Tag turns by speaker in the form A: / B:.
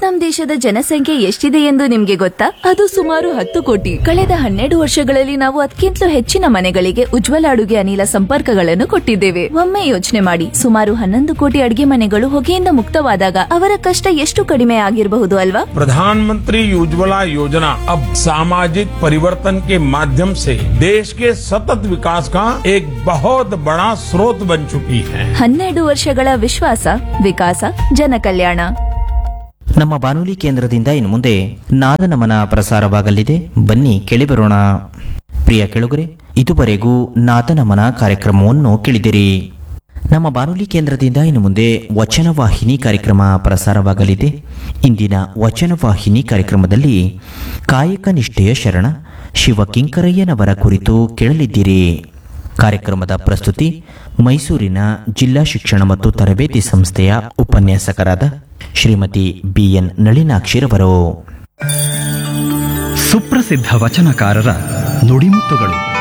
A: ನಮ್ ದೇಶದ ಜನಸಂಖ್ಯೆ ಎಷ್ಟಿದೆ ಎಂದು ನಿಮ್ಗೆ ಗೊತ್ತಾ ಅದು ಸುಮಾರು ಹತ್ತು ಕೋಟಿ ಕಳೆದ ಹನ್ನೆರಡು ವರ್ಷಗಳಲ್ಲಿ ನಾವು ಅದಕ್ಕಿಂತಲೂ ಹೆಚ್ಚಿನ ಮನೆಗಳಿಗೆ ಉಜ್ವಲ ಅಡುಗೆ ಅನಿಲ ಸಂಪರ್ಕಗಳನ್ನು ಕೊಟ್ಟಿದ್ದೇವೆ ಒಮ್ಮೆ ಯೋಚನೆ ಮಾಡಿ ಸುಮಾರು ಹನ್ನೊಂದು ಕೋಟಿ ಅಡುಗೆ ಮನೆಗಳು ಹೊಗೆಯಿಂದ ಮುಕ್ತವಾದಾಗ ಅವರ ಕಷ್ಟ ಎಷ್ಟು ಕಡಿಮೆ ಆಗಿರಬಹುದು ಅಲ್ವಾ
B: प्रधानमंत्री उज्ज्वला योजना अब सामाजिक परिवर्तन के माध्यम से देश के सतत विकास का एक बहुत बड़ा स्रोत बन चुकी है
A: ಹನ್ನೆರಡು ವರ್ಷಗಳ ವಿಶ್ವಾಸ ವಿಕಾಸ ಜನಕಲ್ಯಾಣ
C: ನಮ್ಮ ಬಾನುಲಿ ಕೇಂದ್ರದಿಂದ ಇನ್ನು ಮುಂದೆ ನಾದನಮನ ಪ್ರಸಾರವಾಗಲಿದೆ ಬನ್ನಿ ಕೇಳಿಬರೋಣ ಪ್ರಿಯ ಕೆಳುಗರೆ ಇದುವರೆಗೂ ನಾದನಮನ ಕಾರ್ಯಕ್ರಮವನ್ನು ಕೇಳಿದಿರಿ ನಮ್ಮ ಬಾನುಲಿ ಕೇಂದ್ರದಿಂದ ಇನ್ನು ಮುಂದೆ ವಚನ ವಾಹಿನಿ ಕಾರ್ಯಕ್ರಮ ಪ್ರಸಾರವಾಗಲಿದೆ ಇಂದಿನ ವಚನ ವಾಹಿನಿ ಕಾರ್ಯಕ್ರಮದಲ್ಲಿ ಕಾಯಕ ನಿಷ್ಠೆಯ ಶರಣ ಶಿವ ಕಿಂಕರಯ್ಯನವರ ಕುರಿತು ಕೇಳಲಿದ್ದೀರಿ ಕಾರ್ಯಕ್ರಮದ ಪ್ರಸ್ತುತಿ ಮೈಸೂರಿನ ಜಿಲ್ಲಾ ಶಿಕ್ಷಣ ಮತ್ತು ತರಬೇತಿ ಸಂಸ್ಥೆಯ ಉಪನ್ಯಾಸಕರಾದ ಶ್ರೀಮತಿ ಬಿಎನ್ ನಳಿನಾಕ್ಷಿರವರು
D: ಸುಪ್ರಸಿದ್ಧ ವಚನಕಾರರ ನುಡಿಮುತ್ತುಗಳು